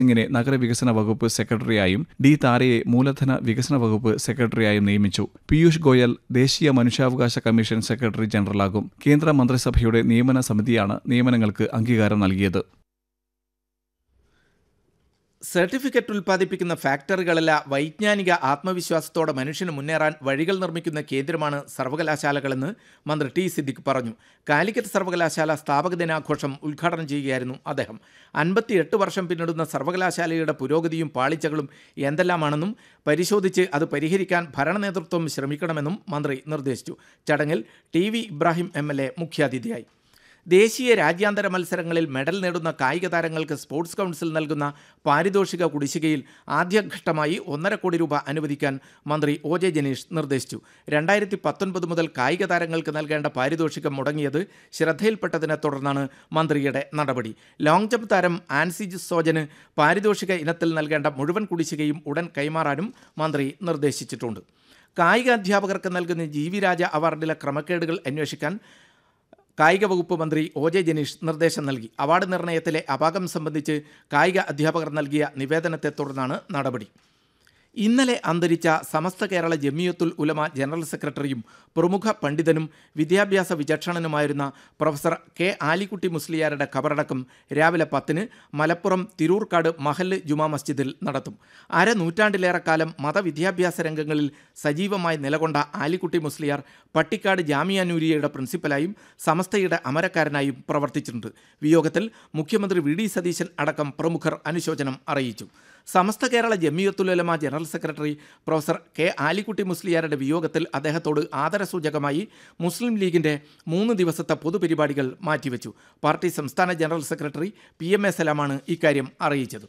സിംഗിനെ നഗരവികസന വകുപ്പ് സെക്രട്ടറിയായും ഡി താരയെ മൂലധന വികസന വകുപ്പ് സെക്രട്ടറിയായും നിയമിച്ചു പീയൂഷ് ഗോയൽ ദേശീയ മനുഷ്യാവകാശ കമ്മീഷൻ സെക്രട്ടറി ജനറലാകും കേന്ദ്ര മന്ത്രിസഭയുടെ നിയമന സമിതിയാണ് നിയമനങ്ങൾക്ക് അംഗീകാരം നൽകിയത് സർട്ടിഫിക്കറ്റ് ഉൽപ്പാദിപ്പിക്കുന്ന ഫാക്ടറികളല്ല വൈജ്ഞാനിക ആത്മവിശ്വാസത്തോടെ മനുഷ്യന് മുന്നേറാൻ വഴികൾ നിർമ്മിക്കുന്ന കേന്ദ്രമാണ് സർവകലാശാലകളെന്ന് മന്ത്രി ടി സിദ്ദിഖ് പറഞ്ഞു കാലിക്കറ്റ് സർവകലാശാല സ്ഥാപക ദിനാഘോഷം ഉദ്ഘാടനം ചെയ്യുകയായിരുന്നു അദ്ദേഹം അൻപത്തിയെട്ട് വർഷം പിന്നിടുന്ന സർവകലാശാലയുടെ പുരോഗതിയും പാളിച്ചകളും എന്തെല്ലാമാണെന്നും പരിശോധിച്ച് അത് പരിഹരിക്കാൻ ഭരണ നേതൃത്വം ശ്രമിക്കണമെന്നും മന്ത്രി നിർദ്ദേശിച്ചു ചടങ്ങിൽ T V Ibrahim M L A മുഖ്യാതിഥിയായി ദേശീയ രാജ്യാന്തര മത്സരങ്ങളിൽ മെഡൽ നേടുന്ന കായിക താരങ്ങൾക്ക് സ്പോർട്സ് കൗൺസിൽ നൽകുന്ന പാരിതോഷിക കുടിശ്ശികയിൽ ആദ്യഘട്ടമായി ഒന്നര കോടി രൂപ അനുവദിക്കാൻ മന്ത്രി ഒ ജെ ജനീഷ് നിർദ്ദേശിച്ചു രണ്ടായിരത്തി പത്തൊൻപത് മുതൽ കായിക താരങ്ങൾക്ക് നൽകേണ്ട പാരിതോഷികം മുടങ്ങിയത് ശ്രദ്ധയിൽപ്പെട്ടതിനെ തുടർന്നാണ് മന്ത്രിയുടെ നടപടി ലോങ് ജമ്പ് താരം ആൻസിജ് സോജന് പാരിതോഷിക ഇനത്തിൽ നൽകേണ്ട മുഴുവൻ കുടിശ്ശികയും ഉടൻ കൈമാറാനും മന്ത്രി നിർദ്ദേശിച്ചിട്ടുണ്ട് കായിക അധ്യാപകർക്ക് നൽകുന്ന ജി വി രാജ അവാർഡിലെ ക്രമക്കേടുകൾ അന്വേഷിക്കാൻ കായിക വകുപ്പ് മന്ത്രി ഒ ജെ ജനീഷ് നിർദ്ദേശം നൽകി അവാർഡ് നിർണയത്തിലെ അപാകം സംബന്ധിച്ച് കായിക അധ്യാപകർ നൽകിയ നിവേദനത്തെ തുടർന്നാണ് നടപടി ഇന്നലെ അന്തരിച്ച സമസ്ത കേരള ജമിയത്തുൽ ഉലമ ജനറൽ സെക്രട്ടറിയും പ്രമുഖ പണ്ഡിതനും വിദ്യാഭ്യാസ വിചക്ഷണനുമായിരുന്ന പ്രൊഫസർ കെ ആലിക്കുട്ടി മുസ്ലിയാരുടെ ഖബറടക്കം രാവിലെ പത്തിന് മലപ്പുറം തിരൂർക്കാട് മഹല്ല് ജുമാ മസ്ജിദിൽ നടത്തും അരനൂറ്റാണ്ടിലേറെ കാലം മതവിദ്യാഭ്യാസ രംഗങ്ങളിൽ സജീവമായി നിലകൊണ്ട ആലിക്കുട്ടി മുസ്ലിയാർ പട്ടിക്കാട് ജാമിയ നൂരിയയുടെ പ്രിൻസിപ്പലായും സമസ്തയുടെ അമരക്കാരനായും പ്രവർത്തിച്ചിട്ടുണ്ട് വിയോഗത്തിൽ മുഖ്യമന്ത്രി വി ഡി സതീശൻ അടക്കം പ്രമുഖർ അനുശോചനം അറിയിച്ചു Samastha Kerala Jamiyyathul Ulama general secretary professor K Alikkutty മുസ്ലിയാരുടെ വിയോഗത്തിൽ അദ്ദേഹത്തോട് ആദരസൂചകമായി മുസ്ലിം ലീഗിന്റെ മൂന്ന് ദിവസത്തെ പൊതുപരിപാടികൾ മാറ്റിവെച്ചു പാർട്ടി സംസ്ഥാന general secretary P M A സലാമാണ് ഇക്കാര്യം അറിയിച്ചത്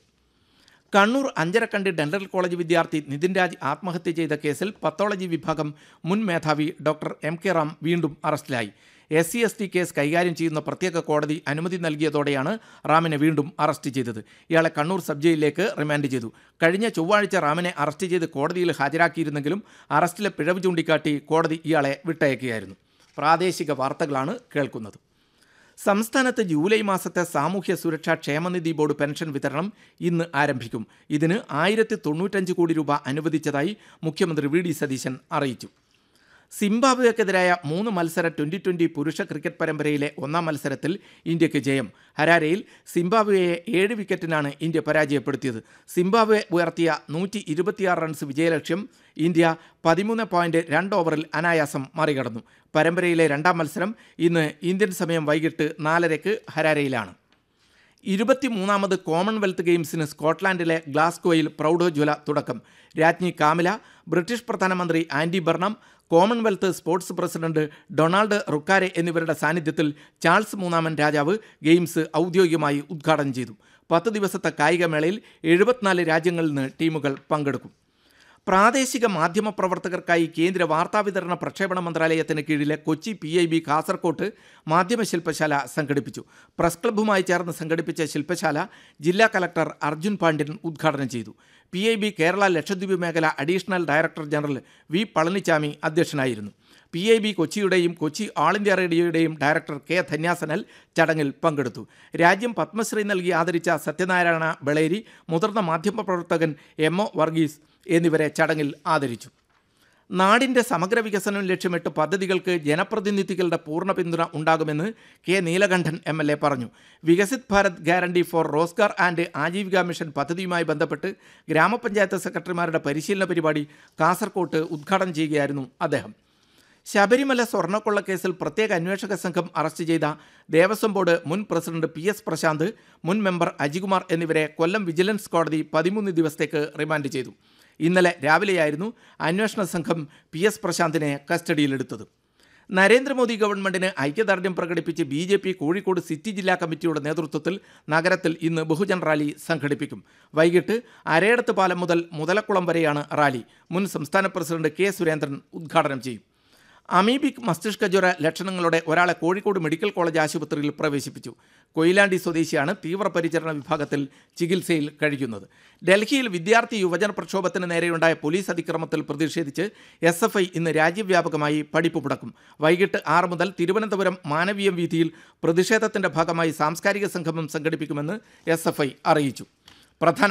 കണ്ണൂർ അഞ്ചരക്കണ്ടി ഡെന്റൽ കോളേജ് വിദ്യാർത്ഥി നിതിൻ രാജ് ആത്മഹത്യ ചെയ്ത കേസിൽ പത്തോളജി വിഭാഗം മുൻ മേധാവി ഡോക്ടർ എം കെ റാം വീണ്ടും അറസ്റ്റിലായി S C S T case കൈകാര്യം ചെയ്യുന്ന പ്രത്യേക കോടതി അനുമതി നൽകിയതോടെയാണ് റാമിനെ വീണ്ടും അറസ്റ്റ് ചെയ്തത് ഇയാളെ കണ്ണൂർ സബ് ജയിലിലേക്ക് റിമാൻഡ് ചെയ്തു കഴിഞ്ഞ ചൊവ്വാഴ്ച റാമിനെ അറസ്റ്റ് ചെയ്ത് കോടതിയിൽ ഹാജരാക്കിയിരുന്നെങ്കിലും അറസ്റ്റിലെ പിഴവ് ചൂണ്ടിക്കാട്ടി കോടതി ഇയാളെ വിട്ടയക്കുകയായിരുന്നു പ്രാദേശിക വാർത്തകളാണ് കേൾക്കുന്നത് സംസ്ഥാനത്ത് ജൂലൈ മാസത്തെ സാമൂഹ്യ സുരക്ഷാ ക്ഷേമനിധി ബോർഡ് പെൻഷൻ വിതരണം ഇന്ന് ആരംഭിക്കും ഇതിന് ആയിരത്തി തൊണ്ണൂറ്റഞ്ച് കോടി രൂപ അനുവദിച്ചതായി മുഖ്യമന്ത്രി വി ഡി സതീശൻ അറിയിച്ചു സിംബാബ്വേക്കെതിരായ മൂന്ന് മത്സര ട്വൻ്റി ട്വൻ്റി പുരുഷ ക്രിക്കറ്റ് പരമ്പരയിലെ ഒന്നാം മത്സരത്തിൽ ഇന്ത്യക്ക് ജയം ഹരാരയിൽ സിംബാബ്വേയെ ഏഴ് വിക്കറ്റിനാണ് ഇന്ത്യ പരാജയപ്പെടുത്തിയത് സിംബാബ്വെ ഉയർത്തിയ നൂറ്റി ഇരുപത്തിയാറ് റൺസ് വിജയലക്ഷ്യം ഇന്ത്യ പതിമൂന്ന് പോയിൻറ്റ് രണ്ട് ഓവറിൽ അനായാസം മറികടന്നു പരമ്പരയിലെ രണ്ടാം മത്സരം ഇന്ന് ഇന്ത്യൻ സമയം വൈകിട്ട് നാലരയ്ക്ക് ഹരാരയിലാണ് ഇരുപത്തിമൂന്നാമത് കോമൺവെൽത്ത് ഗെയിംസിന് സ്കോട്ട്ലാൻഡിലെ ഗ്ലാസ്ഗോയിൽ പ്രൗഢോജ്വല തുടക്കം രാജ്ഞി കാമില ബ്രിട്ടീഷ് പ്രധാനമന്ത്രി Andy Burnham Commonwealth sports president Donald Rukare എന്നിവരുടെ സാന്നിധ്യത്തിൽ ചാൾസ് മൂന്നാമൻ രാജാവ് ഗെയിംസ് ഔദ്യോഗികമായി ഉദ്ഘാടനം ചെയ്തു പത്ത് ദിവസത്തെ കായികമേളയിൽ എഴുപത്തിനാല് രാജ്യങ്ങളിൽ നിന്ന് ടീമുകൾ പങ്കെടുക്കും പ്രാദേശിക മാധ്യമ പ്രവർത്തകർക്കായി കേന്ദ്ര വാർത്താവിതരണ പ്രക്ഷേപണ മന്ത്രാലയത്തിന് കീഴിലെ കൊച്ചി പി ഐ ബി കാസർകോട്ട് മാധ്യമ ശില്പശാല സംഘടിപ്പിച്ചു പ്രസ് ക്ലബ്ബുമായി ചേർന്ന് സംഘടിപ്പിച്ച ശില്പശാല ജില്ലാ കലക്ടർ അർജുൻ പാണ്ഡ്യൻ ഉദ്ഘാടനം ചെയ്തു P I B Kerala Lakshadweep മേഖല additional director general V Palanichami അധ്യക്ഷനായിരുന്നു പി ഐ ബി കൊച്ചിയുടെയും കൊച്ചി ഓൾ ഇന്ത്യ റേഡിയോയുടെയും ഡയറക്ടർ കെ ധന്യാസനൽ ചടങ്ങിൽ പങ്കെടുത്തു രാജ്യം പത്മശ്രീ നൽകി ആദരിച്ച സത്യനാരായണ ബളേരി മുതിർന്ന മാധ്യമപ്രവർത്തകൻ എം ഒ വർഗീസ് എന്നിവരെ ചടങ്ങിൽ ആദരിച്ചു നാടിൻ്റെ സമഗ്ര വികസനം ലക്ഷ്യമിട്ട് പദ്ധതികൾക്ക് ജനപ്രതിനിധികളുടെ പൂർണ്ണ പിന്തുണ ഉണ്ടാകുമെന്ന് K Neelakandan M L A പറഞ്ഞു Viksit Bharat guarantee for Rozgar and Ajeevika mission പദ്ധതിയുമായി ബന്ധപ്പെട്ട് ഗ്രാമപഞ്ചായത്ത് സെക്രട്ടറിമാരുടെ പരിശീലന പരിപാടി കാസർകോട്ട് ഉദ്ഘാടനം ചെയ്യുകയായിരുന്നു അദ്ദേഹം ശബരിമല സ്വർണ്ണക്കൊള്ള കേസിൽ പ്രത്യേക അന്വേഷക സംഘം അറസ്റ്റ് ചെയ്ത ദേവസ്വം ബോർഡ് മുൻ പ്രസിഡന്റ് പി എസ് പ്രശാന്ത് മുൻ മെമ്പർ അജികുമാർ എന്നിവരെ കൊല്ലം വിജിലൻസ് കോടതി പതിമൂന്ന് ദിവസത്തേക്ക് റിമാൻഡ് ചെയ്തു ഇന്നലെ രാവിലെയായിരുന്നു അന്വേഷണ സംഘം പി എസ് പ്രശാന്തിനെ കസ്റ്റഡിയിലെടുത്തത് നരേന്ദ്രമോദി ഗവൺമെന്റിന് ഐക്യദാർഢ്യം പ്രകടിപ്പിച്ച് B J P Kozhikode city ജില്ലാ കമ്മിറ്റിയുടെ നേതൃത്വത്തിൽ നഗരത്തിൽ ഇന്ന് ബഹുജൻ റാലി സംഘടിപ്പിക്കും വൈകിട്ട് അരയടത്ത് പാലം മുതൽ മുതലക്കുളം വരെയാണ് റാലി മുൻ സംസ്ഥാന പ്രസിഡന്റ് കെ സുരേന്ദ്രൻ ഉദ്ഘാടനം ചെയ്യും അമീബിക് മസ്തിഷ്ക ജ്വര ലക്ഷണങ്ങളോടെ ഒരാളെ കോഴിക്കോട് മെഡിക്കൽ കോളേജ് ആശുപത്രിയിൽ പ്രവേശിപ്പിച്ചു കൊയിലാണ്ടി സ്വദേശിയാണ് തീവ്രപരിചരണ വിഭാഗത്തിൽ ചികിത്സയിൽ കഴിയുന്നത് ഡൽഹിയിൽ വിദ്യാർത്ഥി യുവജന പ്രക്ഷോഭത്തിന് നേരെയുണ്ടായ പോലീസ് അതിക്രമത്തിൽ പ്രതിഷേധിച്ച് എസ് എഫ് ഐ ഇന്ന് രാജ്യവ്യാപകമായി പഠിപ്പ് മുടക്കും വൈകിട്ട് ആറ് മുതൽ തിരുവനന്തപുരം മാനവീയം വീതിയിൽ പ്രതിഷേധത്തിന്റെ ഭാഗമായി സാംസ്കാരിക സംഗമം സംഘടിപ്പിക്കുമെന്ന് എസ് എഫ് ഐ അറിയിച്ചു പ്രധാന